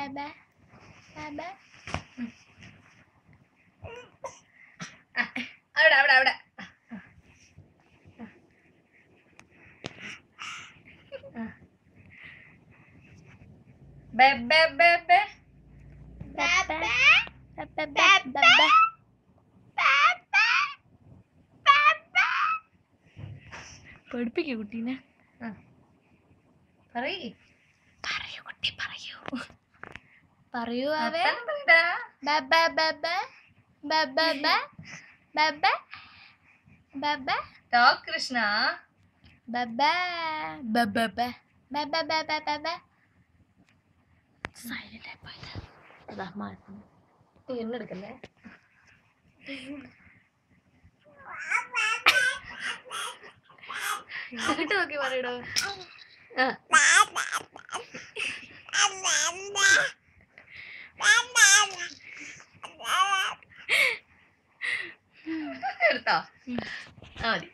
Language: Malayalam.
ബാബ ബാബ അവിടെ അവിടെ അവിടെ ബെ ബെ ബെ ബെ ബാബ ബാബ ബാബ പഠിപ്പിക്കൂ കുട്ടീനെ പറയ് പറയൂ കുട്ടി പറയൂ പറയൂ അവേ വർത്താനം പറയടാ. ബാബ ബാബ ബാബ ബാബ ബാബ Talk, കൃഷ്ണ ബാബ ബാബ ബാബ ബാബ ബാബ സൈലന്റ് ആയി പോയത് അതാ മാറുന്നു നീ എന്നെ എടുക്കല്ലേ ഇങ്ങോട്ട് നോക്കി പറയടോ ആ. എടുത്തോ ആ മതി